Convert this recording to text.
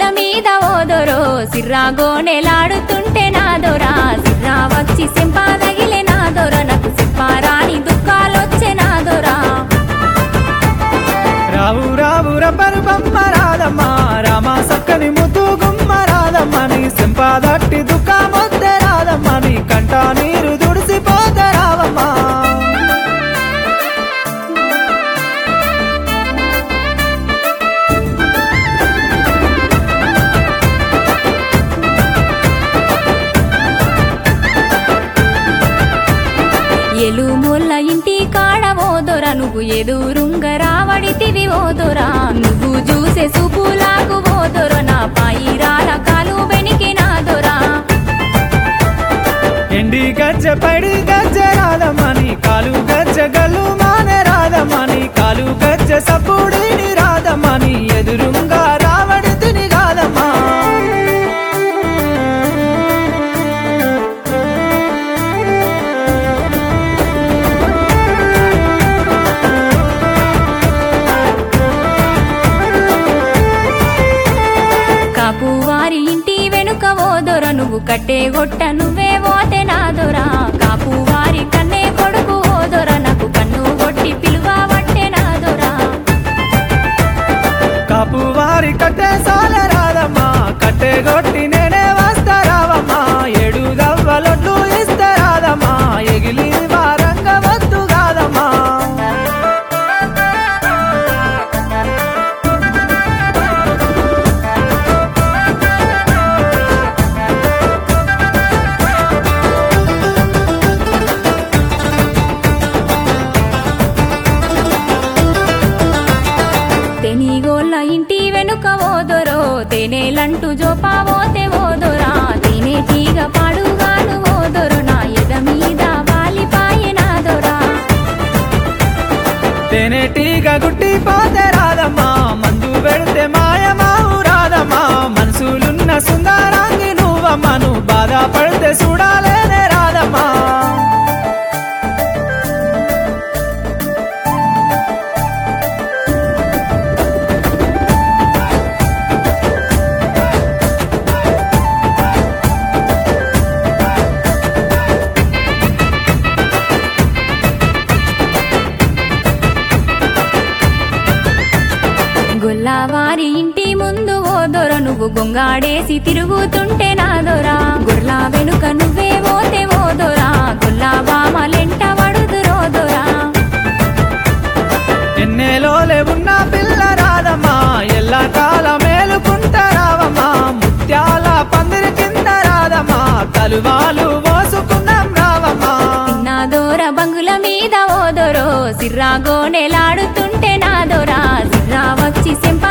బంగుల మీద ఓదొరో సిర్రా గోనెలాడుతుంటే నాదొరా సిర్రా వచ్చి సింపాదగిలే నాదొర నాకు సిప్పారాని దుఃఖాలొచ్చే నాదొరా రావు రావు రబ్బరు బొమ్మ రాదమ్మ రామ సక్కని ముద్దు గుమ్మ రాదమ్మ నీ సింపాదట్టి దుఃఖమొద్దే రాదమ్మ నీ కంట నీరు దుడిసిపోతే రావమ్మా ఎలుమొల్ల ఇంటి కాడ ఓదొర నువ్వు ఎదురుంగ రావడితివి ఓదొరా నువ్వు చూసే సుపులాగు ఓదొర నా పాయిరాల కాలు వెనికి నాదొరా ఎండి గజ్జ పడి గజ్జ రాదమ్మ నీ కాలు గజ్జ గల్లు మానే రాదమ్మ నీ కాలు గజ్జ సప్పుడిని రాదమ్మ నీ ఎదురుంగా రావడి తిని రాదమ్మా కాపు వారి ఇంటి వెనుక ఓదొర నువ్వు కట్టే గొట్ట నువ్వే ఓతే నాదొరా కాపు వారి కన్నే కొడుకు ఓదొర నాకు కన్ను కొట్టి పిలువబట్టే నాదొరా కాపు వారి కట్టే సాల రాదమ్మా కట్టే గొట్టి నేనే వస్తా రావమ్మా ఏడు దవ్వలొడ్లు ఇస్తే రాదమ్మా ఎగిలి వారంగ వద్దు కాదమ్మా తెనిగోళ్ళ ఇంటి వెనుక ఓదొరో తేనేలంటూ జోపావోతే ఓదొరా తినే తీగ పాడుగాను ఓదొరు నా ఎద మీద వాలిపాయే నాదొరా తేనెటీగ గుట్టి పోతే రాదమ్మా మందు పెడితే మాయమావు రాదమ్మా మనసులున్న సుందరాంగి నువ్వమ్మా నువ్వు బాధపడితే చూడాలేనే రాదమ్మా గొల్లవారి ఇంటి ముందు ఓదొర నువ్వు గొంగాడేసి తిరుగుతుంటే నాదొరా గొర్ల వెనుక నువ్వే ఓతే ఓదొరా గొల్లా బామలెంట వడుదురోదొరా ఎన్నేలోలే ఉన్న పిల్ల రాదమ్మా ఎల్ల కాల మేలుకుంట రావమ్మా ముత్యాల పందిరి కింద రాదమ్మా తలువాలు పోసుకున్నాం రావమ్మా నాదోర బంగుల మీద ఓదొరో సిర్రా గోనెలాడుతుంటే నాదొరా సిర్రా వచ్చి సెంప